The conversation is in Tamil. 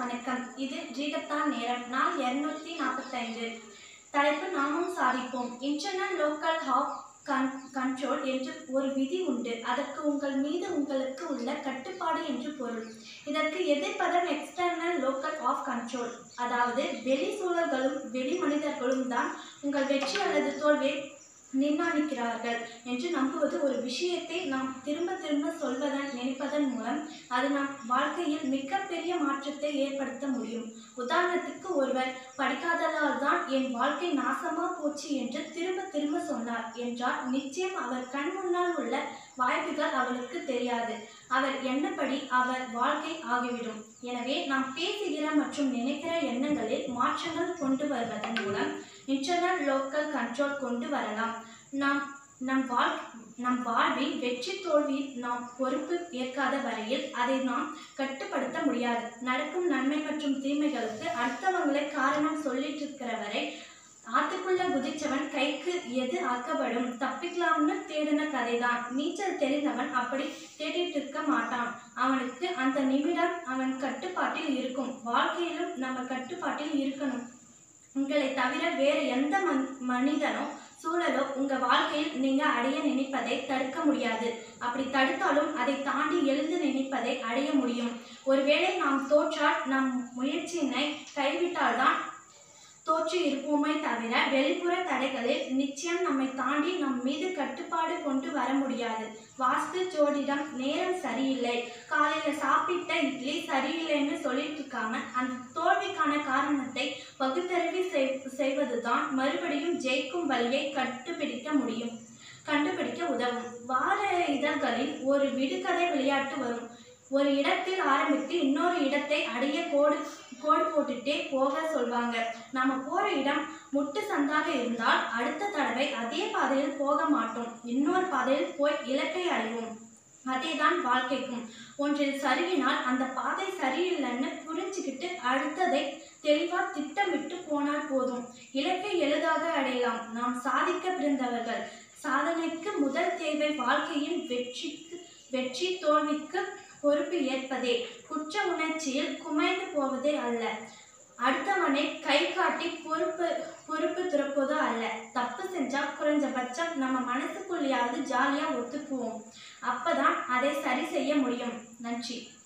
வணக்கம் இது ஜீகத்தான் நேரம் நாள் இருநூத்தி நாற்பத்தைந்து தலைப்பு நாமும் சாதிப்போம் இன்டர்னல் லோக்கல் ஹாப் கன் கண்ட்ரோல் என்று ஒரு விதி உண்டு அதற்கு உங்கள் மீது உங்களுக்கு உள்ள கட்டுப்பாடு என்று பொருள் இதற்கு எதிர்ப்பதன் எக்ஸ்டர்னல் லோக்கல் ஆஃப் கண்ட்ரோல் அதாவது வெளி சூழல்களும் வெளி மனிதர்களும் தான் உங்கள் வெற்றி அல்லது தோல்வியை நிர்ணயிக்கிறார்கள் என்று நம்புவது ஒரு விஷயத்தை நாம் திரும்ப திரும்ப சொல்வதன் நினைப்பதன் மூலம் அது நம் வாழ்க்கையில் மிகப்பெரிய மாற்றத்தை ஏற்படுத்த முடியும் உதாரணத்துக்கு ஒருவர் படிக்காததால் தான் என் வாழ்க்கை நாசமா போச்சு என்று திரும்ப திரும்ப சொன்னார் என்றால் நிச்சயம் அவர் கண் முன்னால் உள்ள வாய்ப்புகள் அவருக்கு தெரியாது அவர் எண்ணப்படி அவர் வாழ்க்கை ஆகிவிடும் எனவே நாம் பேசுகிற மற்றும் நினைக்கிற எண்ணங்களில் மாற்றங்கள் கொண்டு வருவதன் மூலம் இன்டர்னல் லோக்கல் கண்ட்ரோல் கொண்டு வரலாம் நாம் நம் வாழ் நம் வாழ்வில் வெற்றி தோல்வி நாம் பொறுப்பு ஏற்காத வரையில் அதை நாம் கட்டுப்படுத்த முடியாது நடக்கும் நன்மை மற்றும் தீமைகளுக்கு அடுத்தவங்களை காரணம் சொல்லிட்டு இருக்கிற வரை ஆத்துக்குள்ள குதிச்சவன் கைக்கு எது ஆக்கப்படும் தப்பிக்கலாம்னு தேடின கதைதான் நீச்சல் தெரிந்தவன் அப்படி தேடிட்டு இருக்க மாட்டான் அவனுக்கு அந்த நிமிடம் அவன் கட்டுப்பாட்டில் இருக்கும் வாழ்க்கையிலும் நம்ம கட்டுப்பாட்டில் இருக்கணும் உங்களை தவிர வேறு எந்த மன் மனிதனோ சூழலோ உங்க வாழ்க்கையில் நீங்க அடைய நினைப்பதை தடுக்க முடியாது அப்படி தடுத்தாலும் அதை தாண்டி எழுந்து நினைப்பதை அடைய முடியும் ஒருவேளை நாம் தோற்றால் நம் முயற்சியினை கைவிட்டால்தான் தோற்று இருப்போமே தவிர வெளிப்புற தடைகளில் நிச்சயம் நம்மை தாண்டி நம் மீது கட்டுப்பாடு கொண்டு வர முடியாது வாஸ்து ஜோதிடம் நேரம் சரியில்லை காலையில சாப்பிட்ட இட்லி சரியில்லைன்னு சொல்லிட்டு இருக்காம அந்த தோல்விக்கான காரணத்தை பகுத்தறிவு செய் செய்வதுதான் மறுபடியும் ஜெயிக்கும் வழியை கண்டுபிடிக்க முடியும் கண்டுபிடிக்க உதவும் வார இதழ்களில் ஒரு விடுகதை விளையாட்டு வரும் ஒரு இடத்தில் ஆரம்பித்து இன்னொரு இடத்தை அடைய கோடு கோடு போட்டுட்டே போக சொல்வாங்க நாம போற இடம் முட்டு சந்தாக இருந்தால் அடுத்த தடவை அதே பாதையில் போக மாட்டோம் இன்னொரு பாதையில் போய் இலக்கை அடைவோம் அதேதான் வாழ்க்கைக்கும் ஒன்றில் சருகினால் அந்த பாதை சரியில்லைன்னு புரிஞ்சுக்கிட்டு அடுத்ததை தெளிவா திட்டமிட்டு போனால் போதும் இலக்கை எளிதாக அடையலாம் நாம் சாதிக்க பிறந்தவர்கள் சாதனைக்கு முதல் தேவை வாழ்க்கையின் வெற்றிக்கு வெற்றி தோல்விக்கு பொறுப்பு ஏற்பதே குற்ற உணர்ச்சியில் குமைந்து போவதே அல்ல அடுத்தவனை கை காட்டி பொறுப்பு பொறுப்பு துறப்பதோ அல்ல தப்பு செஞ்சா குறைஞ்சபட்சம் நம்ம மனசுக்குள்ளேயாவது ஜாலியா ஒத்துக்குவோம் அப்பதான் அதை சரி செய்ய முடியும் நன்றி